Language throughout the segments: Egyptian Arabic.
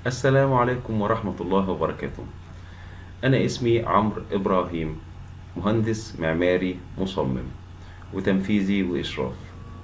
السلام عليكم ورحمة الله وبركاته أنا اسمي عمرو إبراهيم مهندس معماري مصمم وتنفيذي وإشراف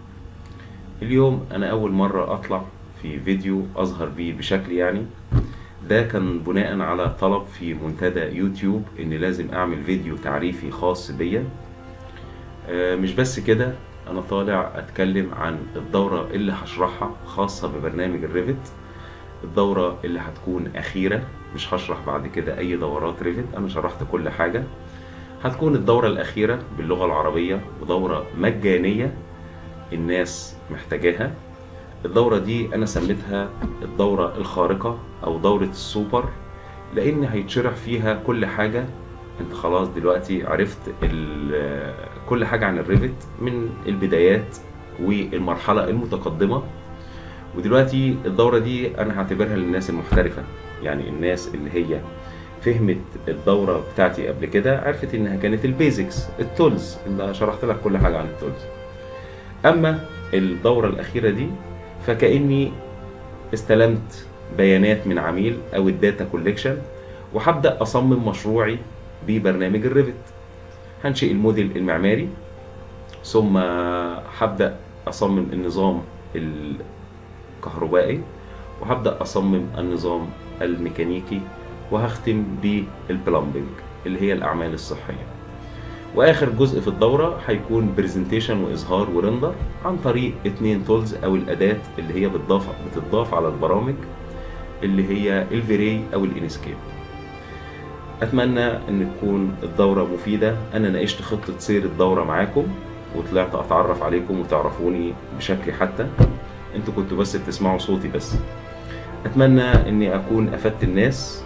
اليوم أنا أول مرة أطلع في فيديو أظهر بيه بشكل يعني ده كان بناء على طلب في منتدى يوتيوب إن لازم أعمل فيديو تعريفي خاص بيا آه، مش بس كده أنا طالع أتكلم عن الدورة اللي هشرحها خاصة ببرنامج الريفت الدورة اللي هتكون أخيرة مش هشرح بعد كده أي دورات ريفت أنا شرحت كل حاجة هتكون الدورة الأخيرة باللغة العربية ودورة مجانية الناس محتاجاها الدورة دي أنا سميتها الدورة الخارقة أو دورة السوبر لأن هيتشرح فيها كل حاجة أنت خلاص دلوقتي عرفت ال- كل حاجة عن الريفت من البدايات والمرحلة المتقدمة ودلوقتي الدورة دي أنا هعتبرها للناس المحترفة يعني الناس اللي هي فهمت الدورة بتاعتي قبل كده عرفت إنها كانت البيزكس التولز اللي شرحت لك كل حاجة عن التولز أما الدورة الأخيرة دي فكأني استلمت بيانات من عميل أو الداتا كوليكشن وهبدأ أصمم مشروعي ببرنامج الريفت هنشئ الموديل المعماري ثم هبدأ أصمم النظام الكهربائي وهبدأ أصمم النظام الميكانيكي وهختم بالبلمبنج اللي هي الأعمال الصحية واخر جزء في الدوره هيكون برزنتيشن واظهار ورندر عن طريق اتنين تولز او الاداه اللي هي بتضاف بتضاف على البرامج اللي هي الفيري او الانسكيب اتمنى ان تكون الدوره مفيده انا ناقشت خطه سير الدوره معاكم وطلعت اتعرف عليكم وتعرفوني بشكلي حتى انتوا كنتوا بس بتسمعوا صوتي بس اتمنى اني اكون افدت الناس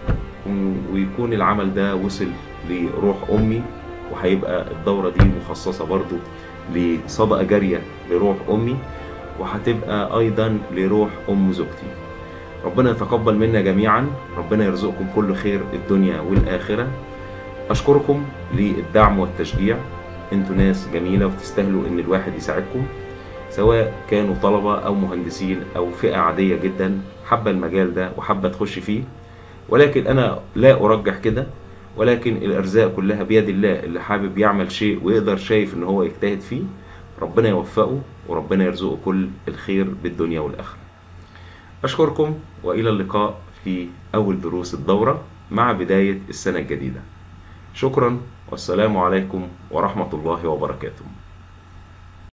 ويكون العمل ده وصل لروح امي وهيبقى الدورة دي مخصصة برضو لصدقة جارية لروح أمي وهتبقى أيضا لروح أم زوجتي ربنا يتقبل منا جميعا ربنا يرزقكم كل خير الدنيا والآخرة أشكركم للدعم والتشجيع انتوا ناس جميلة وتستاهلوا ان الواحد يساعدكم سواء كانوا طلبة أو مهندسين أو فئة عادية جدا حابة المجال ده وحابة تخش فيه ولكن أنا لا أرجح كده ولكن الارزاق كلها بيد الله اللي حابب يعمل شيء ويقدر شايف ان هو يجتهد فيه ربنا يوفقه وربنا يرزقه كل الخير بالدنيا والاخره اشكركم والى اللقاء في اول دروس الدوره مع بدايه السنه الجديده شكرا والسلام عليكم ورحمه الله وبركاته